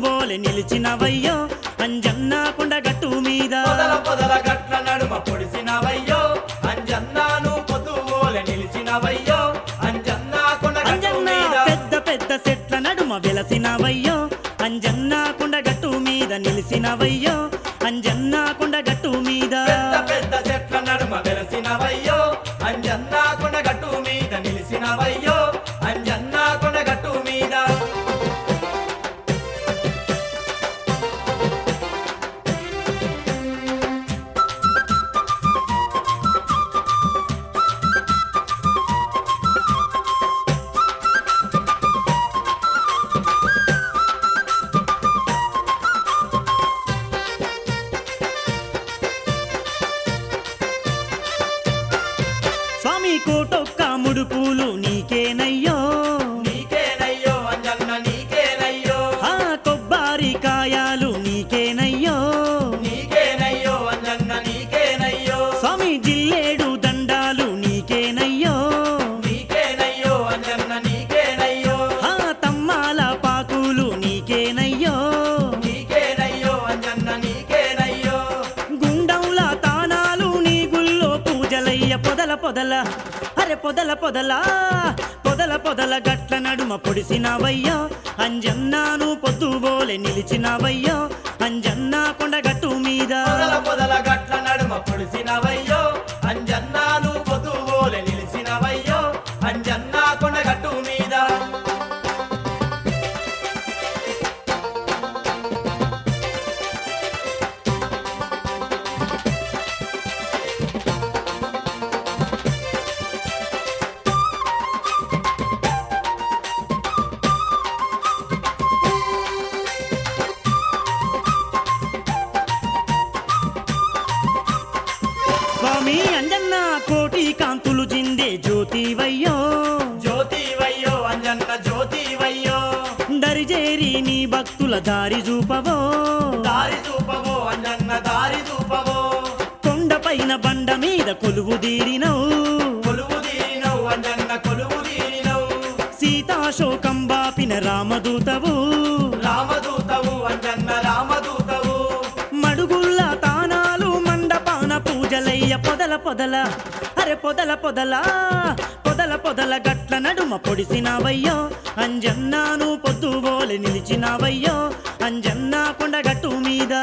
బోలె నిలిచినవయ్యో అంజన్న కొండ గట్టు మీద పొదల పొదల గట్ల నడుమ పొడిసినవయ్యో అంజన్నాను పొద్దుగోలె నిలిచినవయ్యో అంజన్నా కొండ గట్టు అంజన్న మీద పెద్ద పెద్ద చెట్ల నడుమ వెలసినవయ్యో అంజన్న కొండ గట్టు మీద నిలిసినవయ్యో అంజన్న కొండ గట్టు మీద పెద్ద పెద్ద చెట్ల నడుమ వెలసినవయ్యో అంజన్నా కొండ గట్టు మీద నిలిచినవయ్యో అంజన్నా కొండ గట్టు మీద స్వామి కోటొక్క ముడుపులు నీకేనయ్యో నీకేనయ్యో అంజన్న నీకేనయ్యో ఆ కొబ్బరి కాయాలు నీకేనయ్యో నీకేనయ్యో అంజన్న నీకేనయ్యో స్వామి జిల్లేడు దండాలు నీకేనయ్యో నీకేనయ్యో అంజన్న నీకేనయ్యో ఆ తమ్మాల పాకులు నీకేనయ్యో నీకేనయ్యో అంజన్న నీకేనయ్యో గుండంల తానాలు నీ గుల్లో పూజలయ్య పొదల పొదల అరె పొదల పొదల పొదల పొదల గట్ల నడుమ పొడిసినవయ్యో అంజన్నాను పొద్దుబోలె నిలిచినవయ్యో అంజన్నా కొండ గట్టు మీద పొదల పొదల గట్ల నడుమ పొడిసినవయ్యో అంజన్నాను పొద్దుగోలె నిలిచినవయ్యో అంజన్నా కొండ గట్టు మీద స్వామి అంజన్న కోటి కాంతులు జిందే జ్యోతివయ్యో జ్యోతివయ్యో అంజన్న జ్యోతివయ్యో దరిజేరి నీ భక్తుల దారి చూపవో దారి చూపవో అంజన్న దారి చూపవో కొండపైన బండ మీద కొలువు తీరినవు కొలువు తీరినవు అంజన్న కొలువు తీరినవు సీతాశోకం బాపిన రామదూతవు రామదూతవు అంజన్న రామదూతవు మడుగుల్ల తానాలు మండపాన పూజలయ్య పొదల పొదల అరె పొదల పొదల పొదల పొదల గట్ల నడుమ పొడిసినవయ్యో అంజన్నాను పొద్దుబోలె నిలిచినవయ్యో అంజన్నా కొండ గట్టు మీద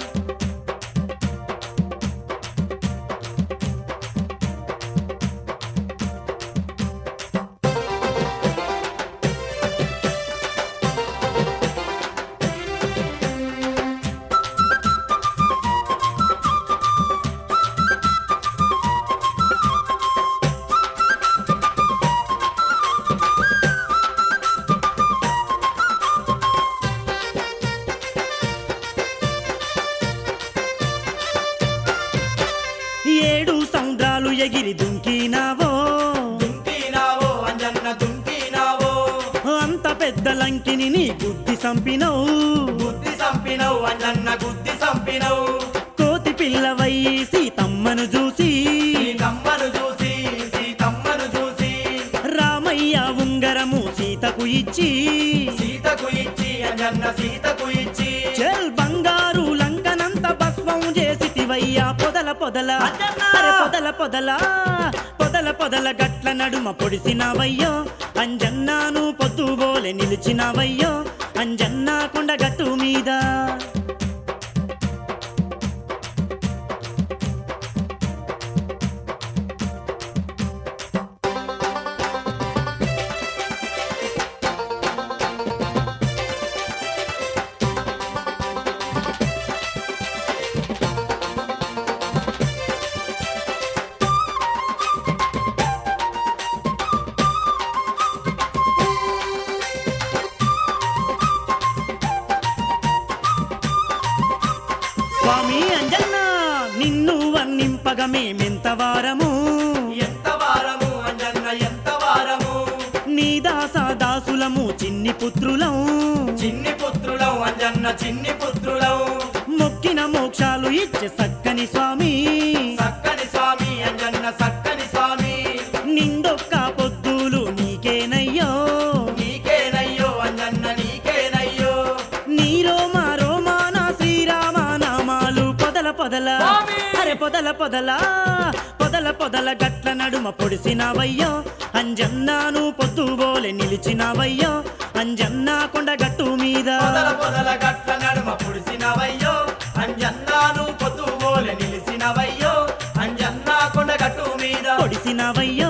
ఏడు సముద్రాలు ఎగిరి దుంకినావో దుంకినావో అంజన్న దుంకినావో అంత పెద్ద లంకిని నీ గుద్ది సంపినవు గుద్ది సంపినవు అంజన్న గుద్ది సంపినవు కోతి పిల్లవయ్యి సీతమ్మను చూసి సీతమ్మను చూసి సీతమ్మను చూసి రామయ్య ఉంగరము సీతకు ఇచ్చి సీతకు ఇచ్చి అంజన్న సీతకు ఇచ్చి చెల్ బంగారు లంకనంత భస్మం చేసిటివయ్యా పొదల పొదల అంజన్న! అరె పొదల పొదల పొదల పొదల గట్ల నడుమ పొడిసినవయ్యో అంజన్నాను పొద్దుబోలె నిలిచినవయ్యో అంజన్నా కొండ గట్టు మీద స్వామి అంజన్న నిన్ను వర్ణింపగ మేమెంత వారము ఎంత వారము అంజన్న ఎంత వారము నీ దాస దాసులము చిన్ని పుత్రులం చిన్ని పుత్రులం అంజన్న చిన్ని పుత్రులం మొక్కిన మోక్షాలు ఇచ్చే సక్కని స్వామి సక్కని స్వామి అంజన్న సక్కని స్వామి నిండొక్క పొద్దులు నీకేనయ్యో నీకేనయ్యో అంజన్న నీకేనయ్యో నీరో పొదల స్వామి! అరే పొదల పొదల పొదల పొదల గట్ల నడుమ పొడిసినవయ్యో అంజన్నాను పొద్దుబోలే నిలిచినవయ్యో అంజన్నా కొండ గట్టు మీద పొదల పొదల గట్ల నడుమ పుడిసినవయ్యో అంజన్నాను పొద్దుగోలె నిలిసినవయ్యో అంజన్నా కొండ గట్టు మీద పొడిసినవయ్యో